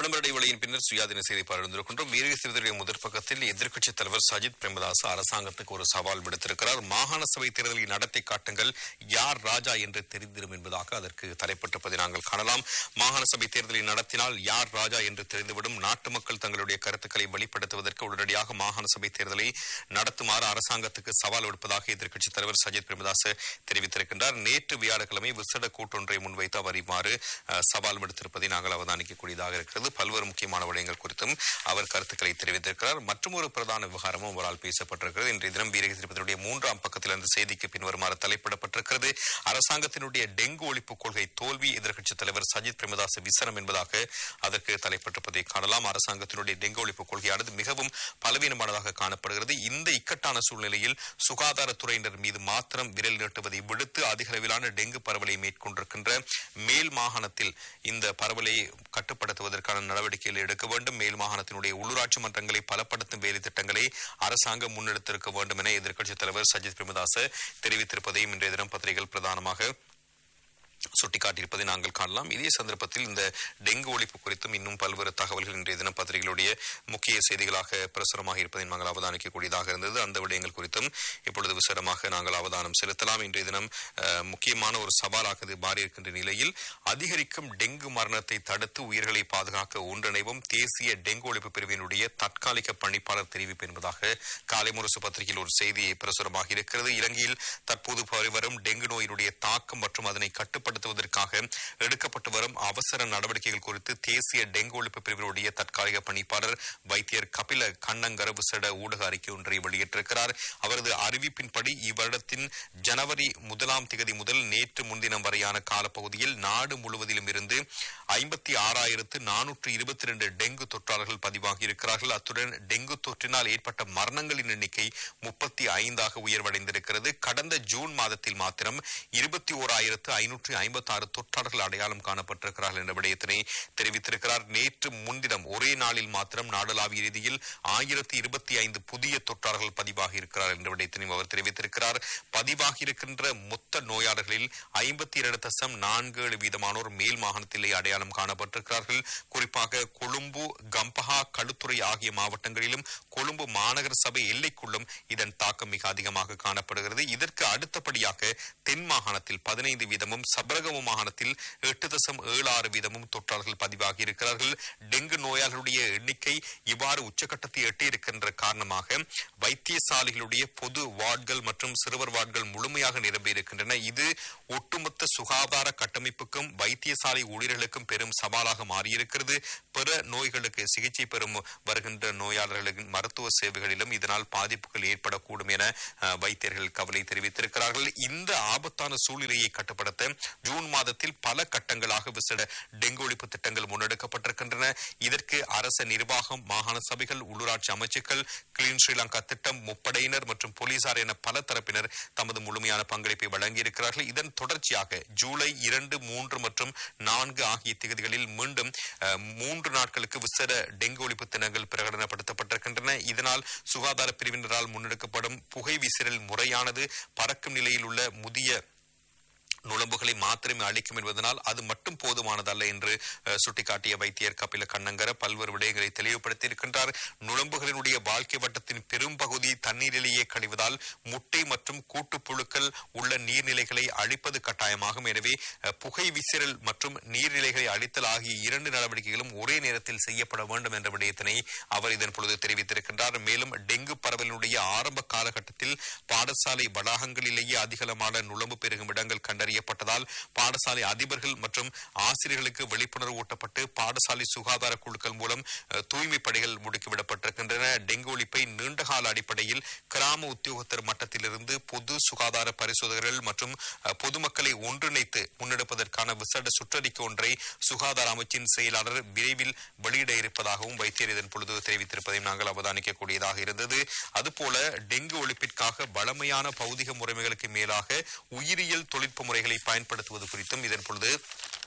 விளம்பர இடைவெளியின் பின்னர் சுயாதீன செய்தி பார்த்திருக்கின்றோம் வீரக சிறுத்தையுடைய முதற் பக்கத்தில் எதிர்க்கட்சித் தலைவர் சஜித் பிரேமதாஸ் அரசாங்கத்துக்கு ஒரு சவால் விடுத்திருக்கிறார் மாகாண சபை தேர்தலை நடத்தி காட்டுங்கள் யார் ராஜா என்று தெரிந்திடும் என்பதாக அதற்கு தலைப்பட்டிருப்பதை நாங்கள் காணலாம் மாகாண சபை தேர்தலை நடத்தினால் யார் ராஜா என்று தெரிந்துவிடும் நாட்டு மக்கள் தங்களுடைய கருத்துக்களை வெளிப்படுத்துவதற்கு உடனடியாக மாகாண சபை தேர்தலை நடத்துமாறு அரசாங்கத்துக்கு சவால் விடுப்பதாக எதிர்க்கட்சித் தலைவர் சஜித் பிரேமதாஸ் தெரிவித்திருக்கின்றார் நேற்று வியாழக்கிழமை விசேட கூட்டொன்றை முன்வைத்து அவர் இவ்வாறு அஹ், சவால் விடுத்திருப்பதை நாங்கள் அவதானிக்கக்கூடியதாக இருக்கிறது பல்வேறு முக்கியமான விடயங்கள் குறித்தும் அவர் கருத்துக்களை தெரிவித்திருக்கிறார் மற்றும் ஒரு பிரதான விவகாரமும் அவரால் பேசப்பட்டிருக்கிறது இன்றைய தினம் வீரக திருப்பதியுடைய மூன்றாம் பக்கத்தில் அந்த செய்திக்கு பின்வருமாறு தலைப்பிடப்பட்டிருக்கிறது அரசாங்கத்தினுடைய டெங்கு ஒழிப்பு கொள்கை தோல்வி எதிர்க்கட்சித் தலைவர் சஜித் பிரேமதாஸ் விசனம் என்பதாக அதற்கு தலைப்பட்டிருப்பதை காணலாம் அரசாங்கத்தினுடைய டெங்கு ஒழிப்பு கொள்கையானது மிகவும் பலவீனமானதாக காணப்படுகிறது இந்த இக்கட்டான சூழ்நிலையில் சுகாதாரத்துறையினர் மீது மாத்திரம் விரல் நீட்டுவதை விடுத்து அதிக அளவிலான டெங்கு பரவலை மேற்கொண்டிருக்கின்ற மேல் மாகாணத்தில் இந்த பரவலை கட்டுப்படுத்துவதற்கான நடவடிக்கைகள் எடுக்க வேண்டும் மேல் மாகாணத்தினுடைய உள்ளூராட்சி மன்றங்களை பலப்படுத்தும் வேலை திட்டங்களை அரசாங்கம் முன்னெடுத்திருக்க வேண்டும் என எதிர்க்கட்சித் தலைவர் சஜித் பிரேமதாஸ் தெரிவித்திருப்பதையும் இன்றைய தினம் பத்திரிகைகள் பிரதானமாக சுட்டிக்காட்டியிருப்பதை நாங்கள் காணலாம் இதே சந்தர்ப்பத்தில் இந்த டெங்கு ஒழிப்பு குறித்தும் இன்னும் பல்வேறு தகவல்கள் இன்றைய தினம் பத்திரிகைகளுடைய முக்கிய செய்திகளாக பிரசுரமாக இருப்பதை நாங்கள் அவதானிக்கக்கூடியதாக இருந்தது அந்த விடயங்கள் குறித்தும் இப்பொழுது விசேடமாக நாங்கள் அவதானம் செலுத்தலாம் இன்றைய தினம் அஹ், முக்கியமான ஒரு சவாலாக இது மாறி இருக்கின்ற நிலையில் அதிகரிக்கும் டெங்கு மரணத்தை தடுத்து உயிர்களை பாதுகாக்க ஒன்றிணைவும் தேசிய டெங்கு ஒழிப்பு பிரிவினுடைய தற்காலிக பணிப்பாளர் தெரிவிப்பு என்பதாக காலை முரசு பத்திரிகையில் ஒரு செய்தி பிரசுரமாக இருக்கிறது இலங்கையில் தற்போது பரவி வரும் டெங்கு நோயினுடைய தாக்கம் மற்றும் அதனை கட்டுப்படுத்துவதற்காக எடுக்கப்பட்டு வரும் அவசர நடவடிக்கைகள் குறித்து தேசிய டெங்கு ஒழிப்பு பிரிவினுடைய தற்காலிக பணிப்பாளர் வைத்தியர் கபில கண்ணங்கர விசேட ஊடக அறிக்கை ஒன்றை வெளியிட்டிருக்கிறார் அவரது அறிவிப்பின்படி இவ்வருடத்தின் ஜனவரி முதலாம் திகதி முதல் நேற்று முன்தினம் வரையான காலப்பகுதியில் நாடு முழுவதிலும் இருந்து ஐம்பத்தி ஆறாயிரத்து நானூற்று இருபத்தி இரண்டு டெங்கு தொற்றாளர்கள் பதிவாகி இருக்கிறார்கள் அத்துடன் டெங்கு தொற்றினால் ஏற்பட்ட மரணங்களின் எண்ணிக்கை முப்பத்தி ஐந்தாக உயர்வடைந்திருக்கிறது கடந்த ஜூன் மாதத்தில் மாத்திரம் இருபத்தி ஓராயிரத்து ஐநூற்று ஐம்பத்தி ஆறு தொற்றாளர்கள் அடையாளம் காணப்பட்டிருக்கிறார்கள் என்ற விடயத்தினை தெரிவித்திருக்கிறார் நேற்று முன்தினம் ஒரே நாளில் மாத்திரம் நாடளாவிய ரீதியில் ஆயிரத்தி இருபத்தி ஐந்து புதிய தொற்றாளர்கள் பதிவாகி இருக்கிறார் என்ற விடயத்தினையும் அவர் தெரிவித்திருக்கிறார் பதிவாகி இருக்கின்ற மொத்த நோயாளர்களில் ஐம்பத்தி இரண்டு தசம் நான்கு ஏழு வீதமானோர் மேல் மாகாணத்திலே அடையாளம் காணப்பட்டிருக்கிறார்கள் குறிப்பாக கொழும்பு கம்பஹா களுத்துறை ஆகிய மாவட்டங்களிலும் கொழும்பு மாநகர சபை எல்லைக்குள்ளும் இதன் தாக்கம் மிக அதிகமாக காணப்படுகிறது இதற்கு அடுத்தபடியாக தென் மாகாணத்தில் பதினைந்து வீதமும் சபரகம மாகாணத்தில் எட்டு தசம் ஏழு ஆறு வீதமும் தொற்றாளர்கள் பதிவாகி இருக்கிறார்கள் டெங்கு நோயாளர்களுடைய எண்ணிக்கை இவ்வாறு உச்சகட்டத்தை எட்டியிருக்கின்ற காரணமாக வைத்தியசாலைகளுடைய பொது வார்டுகள் மற்றும் சிறுவர் வார்டுகள் முழுமையாக நிரம்பி இருக்கின்றன இது ஒட்டுமொத்த சுகாதார கட்டமைப்புக்கும் வைத்தியசாலை ஊழியர்களுக்கும் பெரும் சவாலாக மாறியிருக்கிறது பிற நோய்களுக்கு சிகிச்சை பெறும் வருகின்ற நோயாளர்களின் மருத்துவ சேவைகளிலும் இதனால் பாதிப்புகள் ஏற்படக்கூடும் என அஹ், வைத்தியர்கள் கவலை தெரிவித்திருக்கிறார்கள் இந்த ஆபத்தான சூழ்நிலையை கட்டுப்படுத்த ஜூன் மாதத்தில் பல கட்டங்களாக விசேட டெங்கு ஒழிப்பு திட்டங்கள் முன்னெடுக்கப்பட்டிருக்கின்றன இதற்கு அரச நிர்வாகம் மாகாண சபைகள் உள்ளூராட்சி அமைச்சுக்கள் கிளீன் ஸ்ரீலங்கா திட்டம் முப்படையினர் மற்றும் போலீசார் என பல தரப்பினர் தமது முழுமையான பங்களிப்பை வழங்கியிருக்கிறார்கள் இதன் தொடர்ச்சியாக ஜூலை இரண்டு மூன்று மற்றும் நான்கு ஆகிய திகதிகளில் மீண்டும் அஹ், மூன்று நாட்களுக்கு விசேட டெங்கு ஒழிப்பு தினங்கள் பிரகடனப்படுத்தப்பட்டிருக்கின்றன இதனால் சுகாதார பிரிவினரால் முன்னெடுக்கப்படும் புகை விசிறல் முறையானது பறக்கும் நிலையில் உள்ள முதிய நுழம்புகளை மாத்திரமே அளிக்கும் என்பதனால் அது மட்டும் போதுமானதல்ல என்று அஹ், சுட்டிக்காட்டிய வைத்தியர் கபில கண்ணங்கர பல்வேறு விடயங்களை தெளிவுபடுத்தியிருக்கின்றார் நுழம்புகளினுடைய வாழ்க்கை வட்டத்தின் பெரும் பகுதி தண்ணீரிலேயே கழிவதால் முட்டை மற்றும் கூட்டுப்புழுக்கள் உள்ள நீர்நிலைகளை அழிப்பது கட்டாயமாகும் எனவே அஹ், புகை விசிறல் மற்றும் நீர்நிலைகளை அழித்தல் ஆகிய இரண்டு நடவடிக்கைகளும் ஒரே நேரத்தில் செய்யப்பட வேண்டும் என்ற விடயத்தினை அவர் இதன் பொழுது தெரிவித்திருக்கின்றார் மேலும் டெங்கு பரவலினுடைய ஆரம்ப காலகட்டத்தில் பாடசாலை வளாகங்களிலேயே அதிகளமான நுழம்பு பெருகும் இடங்கள் கண்டறியப்பட்டதால் பாடசாலை அதிபர்கள் மற்றும் ஆசிரியர்களுக்கு விழிப்புணர்வு ஊட்டப்பட்டு பாடசாலை சுகாதார குழுக்கள் மூலம் அஹ், தூய்மை பணிகள் முடுக்கிவிடப்பட்டிருக்கின்றன டெங்கு ஒழிப்பை நீண்டகால அடிப்படையில் கிராம உத்தியோகத்தர் மட்டத்திலிருந்து பொது சுகாதார பரிசோதகர்கள் மற்றும் அஹ், பொதுமக்களை ஒன்றிணைத்து முன்னெடுப்பதற்கான விசேட சுற்றறிக்கை ஒன்றை சுகாதார அமைச்சின் செயலாளர் விரைவில் வெளியிட இருப்பதாகவும் வைத்தியர் இதன் பொழுது தெரிவித்திருப்பதையும் நாங்கள் அவதானிக்கக்கூடியதாக இருந்தது அதுபோல டெங்கு ஒழிப்பிற்காக வளமையான பௌதிக முறைமைகளுக்கு மேலாக உயிரியல் தொழில்நுட்ப முறைகளை பயன்படுத்துவது குறித்தும் இதன் பொழுது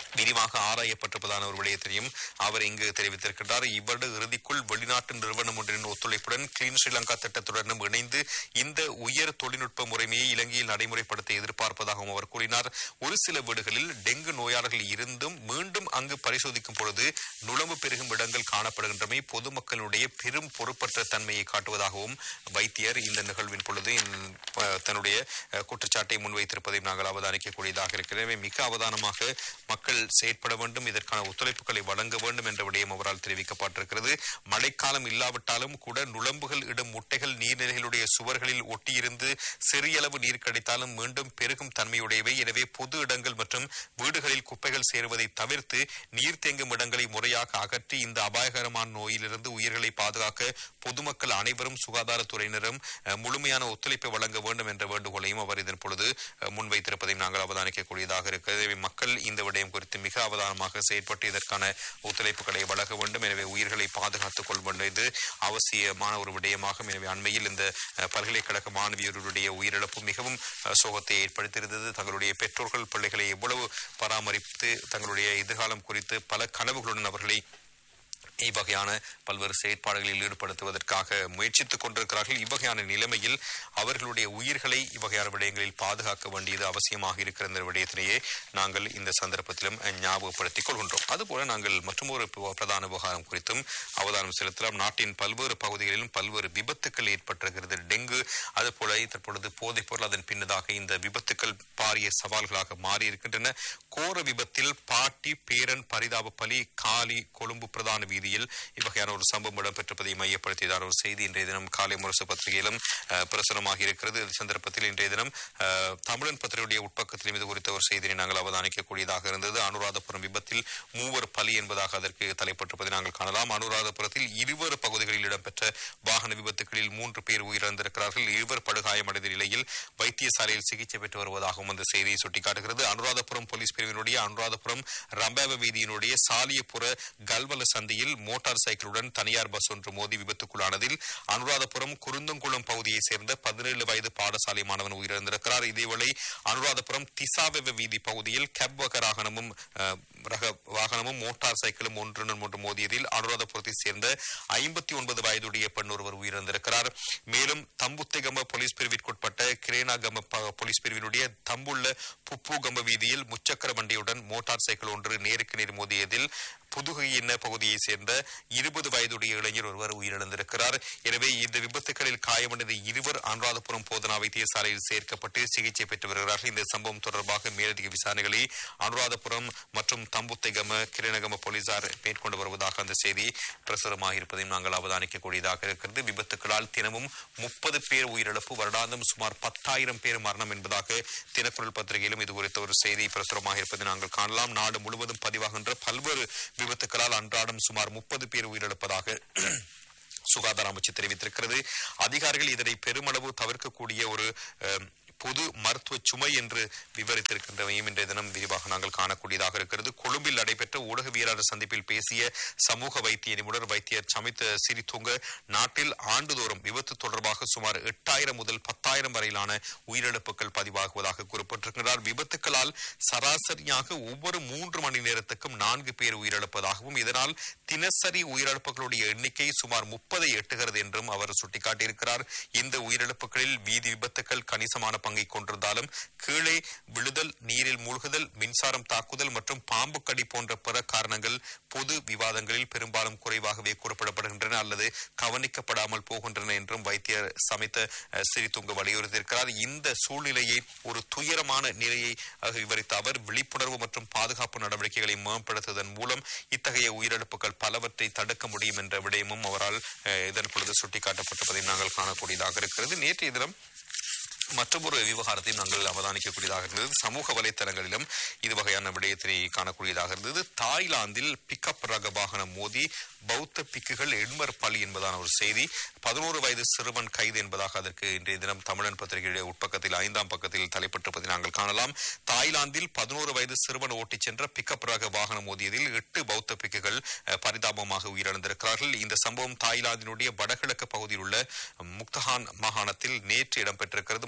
விரிவாக ஆராயப்பட்டிருப்பதான ஒரு விடயத்தையும் அவர் இங்கு தெரிவித்திருக்கின்றார் இவ்வருட இறுதிக்குள் வெளிநாட்டு நிறுவனம் ஒன்றின் ஒத்துழைப்புடன் கிளீன் ஸ்ரீலங்கா திட்டத்துடனும் இணைந்து இந்த உயர் தொழில்நுட்ப முறைமையை இலங்கையில் நடைமுறைப்படுத்த எதிர்பார்ப்பதாகவும் அவர் கூறினார் ஒரு சில வீடுகளில் டெங்கு நோயாளர்கள் இருந்தும் மீண்டும் அங்கு பரிசோதிக்கும் பொழுது நுழம்பு பெருகும் இடங்கள் காணப்படுகின்றமை பொதுமக்களுடைய பெரும் பொறுப்பற்ற தன்மையை காட்டுவதாகவும் வைத்தியர் இந்த நிகழ்வின் பொழுது இந்த, அஹ், தன்னுடைய அஹ், குற்றச்சாட்டை முன்வைத்திருப்பதையும் நாங்கள் அவதானிக்கக்கூடியதாக இருக்கிறது எனவே மிக அவதானமாக மக்கள் செயற்பட வேண்டும் இதற்கான ஒத்துழைப்புகளை வழங்க வேண்டும் என்ற விடயம் அவரால் தெரிவிக்கப்பட்டிருக்கிறது மழைக்காலம் இல்லாவிட்டாலும் கூட நுழம்புகள் இடும் முட்டைகள் நீர்நிலைகளுடைய சுவர்களில் ஒட்டியிருந்து சிறியளவு நீர் கிடைத்தாலும் மீண்டும் பெருகும் தன்மையுடையவை எனவே பொது இடங்கள் மற்றும் வீடுகளில் குப்பைகள் சேருவதை தவிர்த்து நீர் தேங்கும் இடங்களை முறையாக அகற்றி இந்த அபாயகரமான நோயிலிருந்து உயிர்களை பாதுகாக்க பொதுமக்கள் அனைவரும் சுகாதாரத்துறையினரும் அஹ், முழுமையான ஒத்துழைப்பை வழங்க வேண்டும் என்ற வேண்டுகோளையும் அவர் இதன் பொழுது அஹ், முன்வைத்திருப்பதையும் நாங்கள் அவதானிக்கக்கூடியதாக இருக்கிறது எனவே மக்கள் இந்த விடயம் குறித்து மிக அவதானமாக செயற்பட்டு இதற்கான ஒத்துழைப்புகளை வழங்க வேண்டும் எனவே உயிர்களை பாதுகாத்துக் கொள்ள வேண்டியது அவசியமான ஒரு விடயமாகும் எனவே அண்மையில் இந்த அஹ், பல்கலைக்கழக மாணவியருடைய உயிரிழப்பு மிகவும் அஹ், சோகத்தை ஏற்படுத்தியிருந்தது தங்களுடைய பெற்றோர்கள் பிள்ளைகளை எவ்வளவு பராமரித்து தங்களுடைய எதிர்காலம் குறித்து பல கனவுகளுடன் அவர்களை இவ்வகையான பல்வேறு செயற்பாடுகளில் ஈடுபடுத்துவதற்காக முயற்சித்துக் கொண்டிருக்கிறார்கள் இவ்வகையான நிலைமையில் அவர்களுடைய உயிர்களை இவ்வகையான விடயங்களில் பாதுகாக்க வேண்டியது அவசியமாக இருக்கிற இந்த விடயத்திலேயே நாங்கள் இந்த சந்தர்ப்பத்திலும் அஹ், ஞாபகப்படுத்திக் கொள்கின்றோம் அதுபோல நாங்கள் மற்றொரு பு- பிரதான விவகாரம் குறித்தும் அவதானம் செலுத்தலாம் நாட்டின் பல்வேறு பகுதிகளிலும் பல்வேறு விபத்துக்கள் ஏற்பட்டிருக்கிறது டெங்கு அதுபோல தற்பொழுது போதைப் பொருள் அதன் பின்னதாக இந்த விபத்துக்கள் பாரிய சவால்களாக மாறி இருக்கின்றன கோர விபத்தில் பாட்டி பேரன் பரிதாப பலி காலி கொழும்பு பிரதான வீதியில் இவ்வகையான ஒரு சம்பவம் இடம்பெற்றிருப்பதை மையப்படுத்தியதான ஒரு செய்தி இன்றைய தினம் காலை முரசு பத்திரிகையிலும் அஹ், பிரசுரமாக இருக்கிறது இந்த சந்தர்ப்பத்தில் இன்றைய தினம் அஹ், தமிழன் பத்திரிகையுடைய உட்பக்கத்திலும் இது குறித்த ஒரு செய்தியை நாங்கள் அவதானிக்கக்கூடியதாக இருந்தது அனுராதபுரம் விபத்தில் மூவர் பலி என்பதாக அதற்கு தலைப்பட்டிருப்பதை நாங்கள் காணலாம் அனுராதபுரத்தில் இருவர் பகுதிகளில் இடம்பெற்ற வாகன விபத்துகளில் மூன்று பேர் உயிரிழந்திருக்கிறார்கள் இருவர் படுகாயமடைந்த நிலையில் வைத்தியசாலையில் சிகிச்சை பெற்று வருவதாகவும் அந்த செய்தியை சுட்டிக்காட்டுகிறது அனுராதபுரம் போலீஸ் பிரிவினுடைய அனுராதபுரம் ரம்பேவ வீதியினுடைய சாலியபுர கல்வல சந்தியில் மோட்டார் சைக்கிளுடன் தனியார் பஸ் ஒன்று மோதி விபத்துக்குள்ளானதில் அனுராதபுரம் குருந்தங்குளம் பகுதியைச் சேர்ந்த பதினேழு வயது பாடசாலை மாணவன் உயிரிழந்திருக்கிறார் இதேவேளை அனுராதபுரம் திசாவெவ வீதி பகுதியில் கேப் வக வாகனமும் அஹ், ரக வாகனமும் மோட்டார் சைக்கிளும் ஒன்றுடன் ஒன்று மோதியதில் அனுராதபுரத்தைச் சேர்ந்த ஐம்பத்தி ஒன்பது வயதுடைய பெண் ஒருவர் உயிரிழந்திருக்கிறார் மேலும் தம்புத்திகம போலீஸ் பிரிவிற்குட்பட்ட கிரேனாகம ப- போலீஸ் பிரிவினுடைய தம்புள்ள புப்புகம வீதியில் முச்சக்கர வண்டியுடன் மோட்டார் சைக்கிள் ஒன்று நேருக்கு நேர் மோதியதில் புதுகையின பகுதியைச் சேர்ந்த இருபது வயதுடைய இளைஞர் ஒருவர் உயிரிழந்திருக்கிறார் எனவே இந்த விபத்துகளில் காயமடைந்த இருவர் அனுராதபுரம் போதனா வைத்தியசாலையில் சேர்க்கப்பட்டு சிகிச்சை பெற்று வருகிறார்கள் இந்த சம்பவம் தொடர்பாக மேலதிக விசாரணைகளை அனுராதபுரம் மற்றும் தம்புத்தைகம கிரணகம போலீசார் மேற்கொண்டு வருவதாக அந்த செய்தி பிரசுரமாக இருப்பதையும் நாங்கள் அவதானிக்கக்கூடியதாக இருக்கிறது விபத்துக்களால் தினமும் முப்பது பேர் உயிரிழப்பு வருடாந்தம் சுமார் பத்தாயிரம் பேர் மரணம் என்பதாக தினக்குரல் பத்திரிகையிலும் இது குறித்த ஒரு செய்தி பிரசுரமாக இருப்பதை நாங்கள் காணலாம் நாடு முழுவதும் பதிவாகின்ற பல்வேறு விபத்துக்களால் அன்றாடம் சுமார் முப்பது பேர் உயிரிழப்பதாக சுகாதார அமைச்சு தெரிவித்திருக்கிறது அதிகாரிகள் இதனை பெருமளவு தவிர்க்கக்கூடிய ஒரு அஹ், பொது மருத்துவ சுமை என்று விவரித்திருக்கின்றவையும் இன்றைய தினம் விரிவாக நாங்கள் காணக்கூடியதாக இருக்கிறது கொழும்பில் நடைபெற்ற ஊடகவியலாளர் சந்திப்பில் பேசிய சமூக வைத்திய நிபுணர் வைத்தியர் சமித் சிறித்துங்க நாட்டில் ஆண்டுதோறும் விபத்து தொடர்பாக சுமார் எட்டாயிரம் முதல் பத்தாயிரம் வரையிலான உயிரிழப்புகள் பதிவாகுவதாக குறிப்பிட்டிருக்கிறார் விபத்துக்களால் சராசரியாக ஒவ்வொரு மூன்று மணி நேரத்துக்கும் நான்கு பேர் உயிரிழப்பதாகவும் இதனால் தினசரி உயிரிழப்புகளுடைய எண்ணிக்கை சுமார் முப்பதை எட்டுகிறது என்றும் அவர் சுட்டிக்காட்டியிருக்கிறார் இந்த உயிரிழப்புகளில் வீதி விபத்துக்கள் கணிசமான பங்கை கொண்டிருந்தாலும் கீழே விழுதல் நீரில் மூழ்குதல் மின்சாரம் தாக்குதல் மற்றும் பாம்பு கடி போன்ற பிற காரணங்கள் பொது விவாதங்களில் பெரும்பாலும் குறைவாகவே கூறப்படப்படுகின்றன அல்லது கவனிக்கப்படாமல் போகின்றன என்றும் வைத்தியர் சமைத்த அஹ், சிறித்துங்க வலியுறுத்தியிருக்கிறார் இந்த சூழ்நிலையை ஒரு துயரமான நிலையை அஹ், விவரித்த அவர் விழிப்புணர்வு மற்றும் பாதுகாப்பு நடவடிக்கைகளை மேம்படுத்துவதன் மூலம் இத்தகைய உயிரிழப்புகள் பலவற்றை தடுக்க முடியும் என்ற விடயமும் அவரால் அஹ், இதன் பொழுது சுட்டிக்காட்டப்பட்டிருப்பதை நாங்கள் காணக்கூடியதாக இருக்கிறது நேற்றைய தினம் மற்றொரு விவகாரத்தையும் நாங்கள் அவதானிக்கக்கூடியதாக இருந்தது சமூக வலைத்தளங்களிலும் இது வகையான விடயத்தினை காணக்கூடியதாக இருந்தது தாய்லாந்தில் பிக்கப் ரக வாகனம் மோதி பௌத்த பிக்குகள் எண்மர் பலி என்பதான ஒரு செய்தி பதினோரு வயது சிறுவன் கைது என்பதாக அதற்கு இன்றைய தினம் தமிழன் பத்திரிகையுடைய உட்பக்கத்தில் ஐந்தாம் பக்கத்தில் தலைப்பட்டிருப்பதை நாங்கள் காணலாம் தாய்லாந்தில் பதினோரு வயது சிறுவன் ஓட்டிச் சென்ற பிக்கப் ரக வாகனம் மோதியதில் எட்டு பௌத்த பிக்குகள் அஹ், பரிதாபமாக உயிரிழந்திருக்கிறார்கள் இந்த சம்பவம் தாய்லாந்தினுடைய வடகிழக்கு பகுதியில் உள்ள முக்தஹான் மாகாணத்தில் நேற்று இடம்பெற்றிருக்கிறது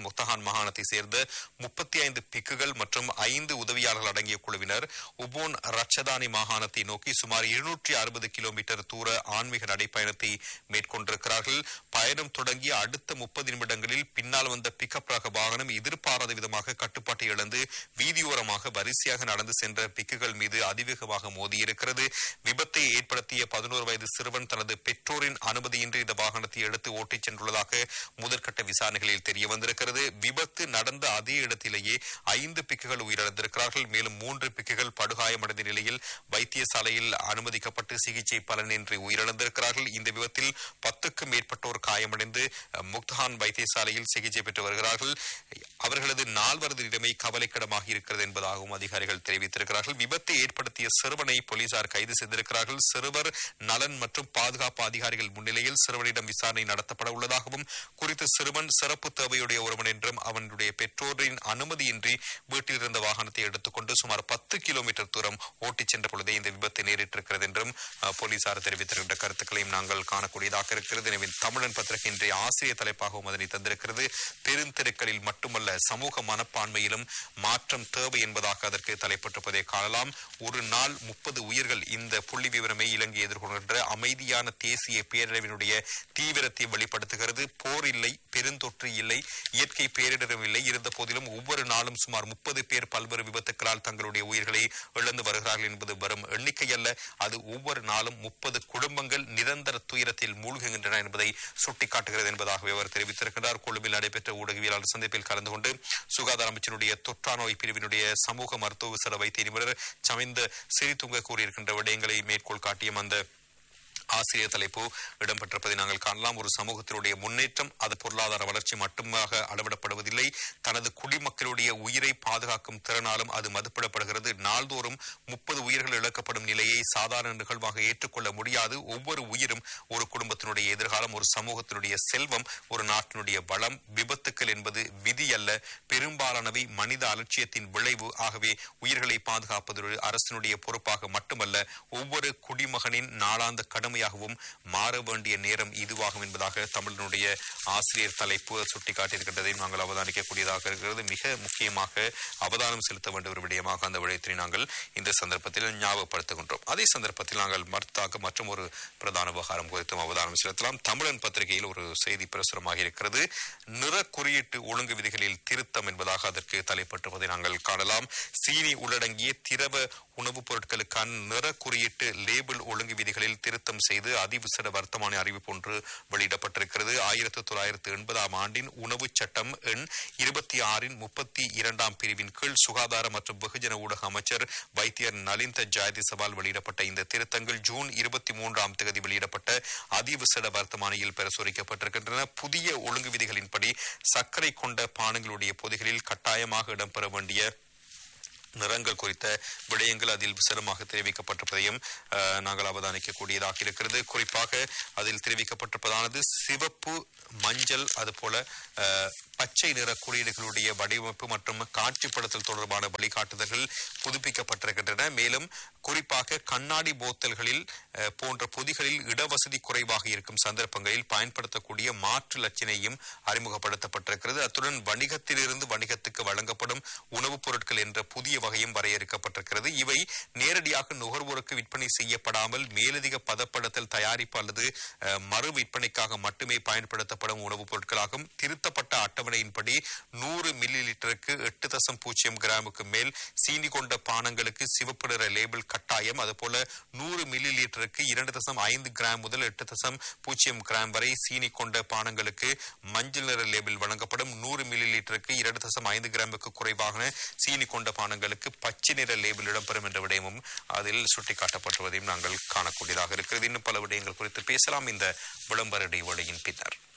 முத்தஹான் மாகாணத்தை சேர்ந்த முப்பத்தி ஐந்து பிக்குகள் மற்றும் ஐந்து உதவியாளர்கள் அடங்கிய குழுவினர் உபோன் ரட்சதானி மாகாணத்தை நோக்கி சுமார் இருநூற்றி அறுபது கிலோமீட்டர் தூர ஆன்மீக நடைப்பயணத்தை மேற்கொண்டிருக்கிறார்கள் பயணம் தொடங்கிய அடுத்த முப்பது நிமிடங்களில் பின்னால் வந்த பிக்கப் ரக வாகனம் எதிர்பாராத விதமாக கட்டுப்பாட்டை இழந்து வீதியோரமாக வரிசையாக நடந்து சென்ற பிக்குகள் மீது அதிவேகமாக மோதியிருக்கிறது விபத்தை ஏற்படுத்திய பதினோரு வயது சிறுவன் தனது பெற்றோரின் அனுமதியின்றி இந்த வாகனத்தை எடுத்து ஓட்டிச் சென்றுள்ளதாக முதற்கட்ட விசாரணைகளில் தெரிய வந்திருக்கிறது விபத்து நடந்த அதே இடத்திலேயே ஐந்து பிக்குகள் உயிரிழந்திருக்கிறார்கள் மேலும் மூன்று பிக்குகள் படுகாயமடைந்த நிலையில் வைத்தியசாலையில் அனுமதிக்கப்பட்டு சிகிச்சை பலனின்றி உயிரிழந்திருக்கிறார்கள் இந்த விபத்தில் பத்துக்கும் மேற்பட்டோர் காயமடைந்து அஹ், முக்தஹான் வைத்தியசாலையில் சிகிச்சை பெற்று வருகிறார்கள் அவர்களது நால்வரது நிலைமை கவலைக்கிடமாக இருக்கிறது என்பதாகவும் அதிகாரிகள் தெரிவித்திருக்கிறார்கள் விபத்தை ஏற்படுத்திய சிறுவனை போலீசார் கைது செய்திருக்கிறார்கள் சிறுவர் நலன் மற்றும் பாதுகாப்பு அதிகாரிகள் முன்னிலையில் சிறுவனிடம் விசாரணை நடத்தப்பட உள்ளதாகவும் குறித்த சிறுவன் சிறப்பு தேவையுடைய ஒருவன் என்றும் அவனுடைய பெற்றோரின் அனுமதியின்றி வீட்டில் இருந்த வாகனத்தை எடுத்துக்கொண்டு சுமார் பத்து கிலோமீட்டர் தூரம் ஓட்டிச் சென்ற பொழுதே இந்த விபத்து நேரிட்டிருக்கிறது என்றும் அஹ், போலீசார் தெரிவித்திருக்கின்ற கருத்துக்களையும் நாங்கள் காணக்கூடியதாக இருக்கிறது எனவே தமிழன் பத்திரிகை இன்றைய ஆசிரியர் தலைப்பாகவும் அதனை தந்திருக்கிறது பெருந்தெருக்களில் மட்டுமல்ல சமூக மனப்பான்மையிலும் மாற்றம் தேவை என்பதாக அதற்கு தலைப்பட்டிருப்பதை காணலாம் ஒரு நாள் முப்பது உயிர்கள் இந்த புள்ளி விவரமே இலங்கை எதிர்கொள்கின்ற அமைதியான தேசிய பேரழிவினுடைய தீவிரத்தை வெளிப்படுத்துகிறது போர் இல்லை பெருந்தொற்று இல்லை இயற்கை பேரிடரும் இல்லை இருந்த போதிலும் ஒவ்வொரு நாளும் சுமார் முப்பது பேர் பல்வேறு விபத்துக்களால் தங்களுடைய உயிர்களை இழந்து வருகிறார்கள் என்பது வரும் எண்ணிக்கை அல்ல அது ஒவ்வொரு நாளும் முப்பது குடும்பங்கள் நிரந்தர துயரத்தில் மூழ்குகின்றன என்பதை சுட்டிக்காட்டுகிறது என்பதாகவே அவர் தெரிவித்திருக்கிறார் கொழும்பில் நடைபெற்ற ஊடகவியலாளர் சந்திப்பில் கலந்து கொண்டு சுகாதார அமைச்சருடைய தொற்றா நோய் பிரிவினுடைய சமூக மருத்துவ விசேட வைத்திய நிபுணர் சமைந்த சிறிதுங்க கூறியிருக்கின்ற விடயங்களை மேற்கோள் காட்டியும் அந்த ஆசிரியர் தலைப்பு இடம்பெற்றிருப்பதை நாங்கள் காணலாம் ஒரு சமூகத்தினுடைய முன்னேற்றம் அது பொருளாதார வளர்ச்சி மட்டுமாக அளவிடப்படுவதில்லை தனது குடிமக்களுடைய உயிரை பாதுகாக்கும் திறனாலும் அது மதிப்பிடப்படுகிறது நாள்தோறும் முப்பது உயிர்கள் இழக்கப்படும் நிலையை சாதாரண நிகழ்வாக ஏற்றுக்கொள்ள முடியாது ஒவ்வொரு உயிரும் ஒரு குடும்பத்தினுடைய எதிர்காலம் ஒரு சமூகத்தினுடைய செல்வம் ஒரு நாட்டினுடைய வளம் விபத்துக்கள் என்பது விதி அல்ல பெரும்பாலானவை மனித அலட்சியத்தின் விளைவு ஆகவே உயிர்களை பாதுகாப்பது ஒரு அரசினுடைய பொறுப்பாக மட்டுமல்ல ஒவ்வொரு குடிமகனின் நாளாந்த கடமையாகவும் மாற வேண்டிய நேரம் இதுவாகும் என்பதாக தமிழனுடைய ஆசிரியர் தலைப்பு சுட்டிக்காட்டியிருக்கின்றதையும் நாங்கள் அவதானிக்கக்கூடியதாக இருக்கிறது மிக முக்கியமாக அவதானம் செலுத்த வேண்டிய ஒரு விடயமாக அந்த விடயத்தை நாங்கள் இந்த சந்தர்ப்பத்தில் ஞாபகப்படுத்துகின்றோம் அதே சந்தர்ப்பத்தில் நாங்கள் மர்த்தாக மற்றும் ஒரு பிரதான விவகாரம் குறித்தும் அவதானம் செலுத்தலாம் தமிழன் பத்திரிகையில் ஒரு செய்தி பிரசுரமாக இருக்கிறது நிற குறியீட்டு ஒழுங்கு விதிகளில் திருத்தம் என்பதாக அதற்கு தலைப்பட்டிருப்பதை நாங்கள் காணலாம் சீனி உள்ளடங்கிய திரவ உணவுப் பொருட்களுக்கான நிற குறியீட்டு லேபிள் ஒழுங்கு விதிகளில் திருத்தம் செய்து அதிவிசேட வர்த்தமானி அறிவிப்பு ஒன்று வெளியிடப்பட்டிருக்கிறது ஆயிரத்தி தொள்ளாயிரத்தி எண்பதாம் ஆண்டின் உணவு சட்டம் எண் இருபத்தி ஆறின் முப்பத்தி இரண்டாம் பிரிவின் கீழ் சுகாதார மற்றும் வெகுஜன ஊடக அமைச்சர் வைத்தியர் நலிந்த ஜாயதிசவால் வெளியிடப்பட்ட இந்த திருத்தங்கள் ஜூன் இருபத்தி மூன்றாம் தேதி வெளியிடப்பட்ட அதிவிசேட வர்த்தமானியில் பிரசுரிக்கப்பட்டிருக்கின்றன புதிய ஒழுங்கு விதிகளின்படி சர்க்கரை கொண்ட பானங்களுடைய பொதிகளில் கட்டாயமாக இடம்பெற வேண்டிய நிறங்கள் குறித்த விடயங்கள் அதில் விசரமாக தெரிவிக்கப்பட்டிருப்பதையும் அஹ், நாங்கள் அவதானிக்கக்கூடியதாக இருக்கிறது குறிப்பாக அதில் தெரிவிக்கப்பட்டிருப்பதானது சிவப்பு மஞ்சள் அதுபோல அஹ், பச்சை நிற குறியீடுகளுடைய வடிவமைப்பு மற்றும் காட்சிப்படுத்தல் தொடர்பான வழிகாட்டுதல்கள் புதுப்பிக்கப்பட்டிருக்கின்றன மேலும் குறிப்பாக கண்ணாடி போத்தல்களில் அஹ், போன்ற பொதிகளில் இடவசதி குறைவாக இருக்கும் சந்தர்ப்பங்களில் பயன்படுத்தக்கூடிய மாற்று லட்சணையும் அறிமுகப்படுத்தப்பட்டிருக்கிறது அத்துடன் வணிகத்திலிருந்து வணிகத்துக்கு வழங்கப்படும் உணவுப் பொருட்கள் என்ற புதிய வகையும் வரையறுக்கப்பட்டிருக்கிறது இவை நேரடியாக நுகர்வோருக்கு விற்பனை செய்யப்படாமல் மேலதிக பதப்படுத்தல் தயாரிப்பு அல்லது அஹ், மறு விற்பனைக்காக மட்டுமே பயன்படுத்தப்படும் உணவுப் பொருட்களாகும் திருத்தப்பட்ட அட்டவணையின்படி நூறு மில்லி லிட்டருக்கு எட்டு தசம் பூஜ்ஜியம் கிராமுக்கு மேல் சீனி கொண்ட பானங்களுக்கு சிவப்பு நிற லேபிள் கட்டாயம் அதுபோல நூறு மில்லி லிட்டருக்கு இரண்டு தசம் ஐந்து கிராம் முதல் எட்டு தசம் பூஜ்ஜியம் கிராம் வரை சீனி கொண்ட பானங்களுக்கு மஞ்சள் நிற லேபிள் வழங்கப்படும் நூறு மில்லி லிட்டருக்கு இரண்டு தசம் ஐந்து கிராமுக்கு குறைவாக சீனி கொண்ட பானங்களுக்கு பச்சை நிற லேபிள் இடம்பெறும் என்ற விடயமும் அதில் சுட்டிக்காட்டப்பட்டுவதையும் நாங்கள் காணக்கூடியதாக இருக்கிறது இன்னும் பல விடயங்கள் குறித்து பேசலாம் இந்த விளம்பர இடைவெளியின் பின்னர்